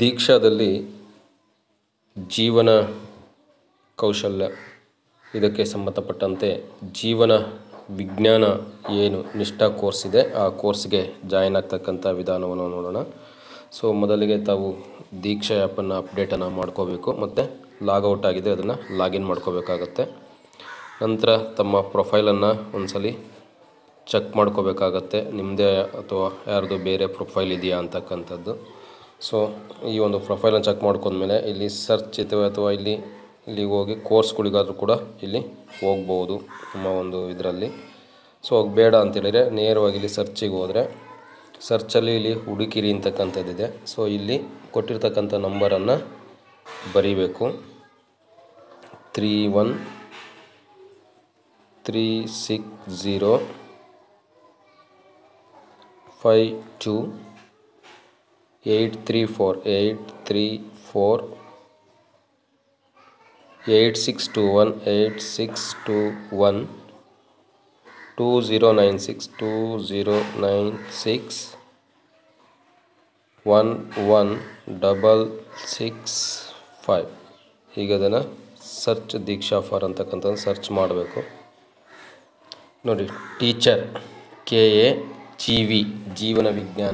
ದೀಕ್ಷಾದಲ್ಲಿ ಜೀವನ ಕೌಶಲ್ಯ ಇದಕ್ಕೆ ಸಂಬಂಧಪಟ್ಟಂತೆ ಜೀವನ ವಿಜ್ಞಾನ ಏನು ನಿಷ್ಠಾ ಕೋರ್ಸ್ ಇದೆ ಆ ಕೋರ್ಸ್ಗೆ ಜಾಯಿನ್ ಆಗ್ತಕ್ಕಂಥ ವಿಧಾನವನ್ನು ನೋಡೋಣ ಸೊ ಮೊದಲಿಗೆ ತಾವು ದೀಕ್ಷಾ ಆ್ಯಪನ್ನು ಅಪ್ಡೇಟನ್ನು ಮಾಡ್ಕೋಬೇಕು ಮತ್ತು ಲಾಗೌಟ್ ಆಗಿದೆ ಅದನ್ನು ಲಾಗಿನ್ ಮಾಡ್ಕೋಬೇಕಾಗತ್ತೆ ನಂತರ ತಮ್ಮ ಪ್ರೊಫೈಲನ್ನು ಒಂದ್ಸಲಿ ಚೆಕ್ ಮಾಡ್ಕೋಬೇಕಾಗತ್ತೆ ನಿಮ್ಮದೇ ಅಥವಾ ಯಾರ್ದು ಬೇರೆ ಪ್ರೊಫೈಲ್ ಇದೆಯಾ ಅಂತಕ್ಕಂಥದ್ದು ಸೊ ಈ ಒಂದು ಪ್ರೊಫೈಲನ್ನು ಚೆಕ್ ಮಾಡ್ಕೊಂಡ್ಮೇಲೆ ಇಲ್ಲಿ ಸರ್ಚ್ ಇರ್ತವೆ ಅಥವಾ ಇಲ್ಲಿ ಇಲ್ಲಿ ಹೋಗಿ ಕೋರ್ಸ್ಗಳಿಗಾದರೂ ಕೂಡ ಇಲ್ಲಿ ಹೋಗ್ಬೋದು ನಮ್ಮ ಒಂದು ಇದರಲ್ಲಿ ಸೊ ಬೇಡ ಅಂತೇಳಿದರೆ ನೇರವಾಗಿ ಇಲ್ಲಿ ಸರ್ಚಿಗೆ ಹೋದರೆ ಸರ್ಚಲ್ಲಿ ಇಲ್ಲಿ ಹುಡುಕಿರಿ ಅಂತಕ್ಕಂಥದ್ದಿದೆ ಸೊ ಇಲ್ಲಿ ಕೊಟ್ಟಿರ್ತಕ್ಕಂಥ ನಂಬರನ್ನು ಬರೀಬೇಕು three one three six zero five two eight three four eight three four eight six two one eight six two one two zero nine six two zero nine six one one double six five ಈಗ ಅದನ್ನು search Diksha for ಅಂತಕ್ಕಂಥದ್ದು search ಮಾಡಬೇಕು ನೋಡಿ teacher K A G V ಜೀವನ ವಿಜ್ಞಾನ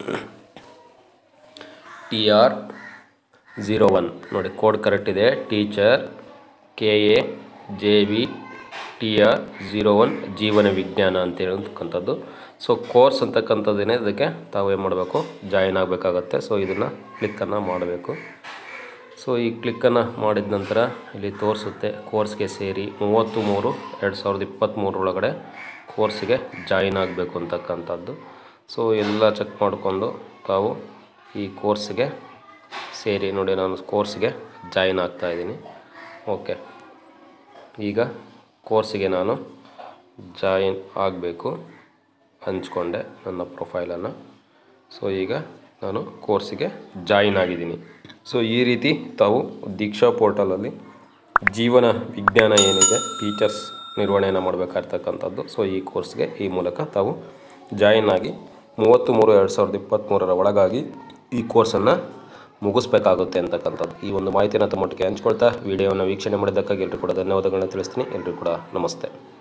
T R zero one ನೋಡಿ code correct ಇದೆ teacher K A J V T R zero one ಜೀವನ ವಿಜ್ಞಾನ ಅಂತ ಹೇಳ್ತಕ್ಕಂಥದ್ದು ಸೊ ಕೋರ್ಸ್ ಅಂತಕ್ಕಂಥದ್ದೇನೆ ಅದಕ್ಕೆ ತಾವು ಏನು ಮಾಡಬೇಕು ಜಾಯಿನ್ ಆಗಬೇಕಾಗತ್ತೆ ಸೊ ಇದನ್ನು ಕ್ಲಿಕ್ಕನ್ನು ಮಾಡಬೇಕು ಸೊ ಈ ಕ್ಲಿಕ್ಕನ್ನು ಮಾಡಿದ ನಂತರ ಇಲ್ಲಿ ತೋರಿಸುತ್ತೆ ಕೋರ್ಸ್ಗೆ ಸೇರಿ ಮೂವತ್ತು ಮೂರು ಎರಡು ಸಾವಿರದ ಇಪ್ಪತ್ತ್ಮೂರರೊಳಗಡೆ ಕೋರ್ಸಿಗೆ ಜಾಯಿನ್ ಆಗಬೇಕು ಅಂತಕ್ಕಂಥದ್ದು ಸೊ ಎಲ್ಲ ಚೆಕ್ ಮಾಡಿಕೊಂಡು ತಾವು ಈ ಕೋರ್ಸ್ಗೆ ಸೇರಿ ನೋಡಿ ನಾನು ಕೋರ್ಸ್ಗೆ ಜಾಯಿನ್ ಆಗ್ತಾಯಿದ್ದೀನಿ ಓಕೆ ಈಗ ಕೋರ್ಸಿಗೆ ನಾನು ಜಾಯಿನ್ ಆಗಬೇಕು ಹಂಚ್ಕೊಂಡೆ ನನ್ನ ಪ್ರೊಫೈಲನ್ನು ಸೊ ಈಗ ನಾನು ಕೋರ್ಸಿಗೆ ಜಾಯಿನ್ ಆಗಿದ್ದೀನಿ ಸೊ ಈ ರೀತಿ ತಾವು ದೀಕ್ಷಾ ಪೋರ್ಟಲಲ್ಲಿ ಜೀವನ ವಿಜ್ಞಾನ ಏನಿದೆ ಟೀಚರ್ಸ್ ನಿರ್ವಹಣೆಯನ್ನು ಮಾಡಬೇಕಾಗಿರ್ತಕ್ಕಂಥದ್ದು ಸೊ ಈ ಕೋರ್ಸ್ಗೆ ಈ ಮೂಲಕ ತಾವು ಜಾಯಿನ್ ಆಗಿ ಮೂವತ್ತು ಮೂರು ಎರಡು ಸಾವಿರದ ಇಪ್ಪತ್ತ್ಮೂರರ ಒಳಗಾಗಿ ಈ ಕೋರ್ಸನ್ನು ಮುಗಿಸ್ಬೇಕಾಗುತ್ತೆ ಅಂತಕ್ಕಂಥದ್ದು ಈ ಒಂದು ಮಾಹಿತಿಯನ್ನು ತಮ್ಮೊಟ್ಟಿಗೆ ಹಂಚ್ಕೊಳ್ತಾ ವಿಡಿಯೋವನ್ನು ವೀಕ್ಷಣೆ ಮಾಡಿದ್ದಕ್ಕಾಗಿ ಎಲ್ಲರೂ ಕೂಡ ಧನ್ಯವಾದಗಳನ್ನ ತಿಳಿಸ್ತೀನಿ ಎಲ್ಲರೂ ಕೂಡ ನಮಸ್ತೆ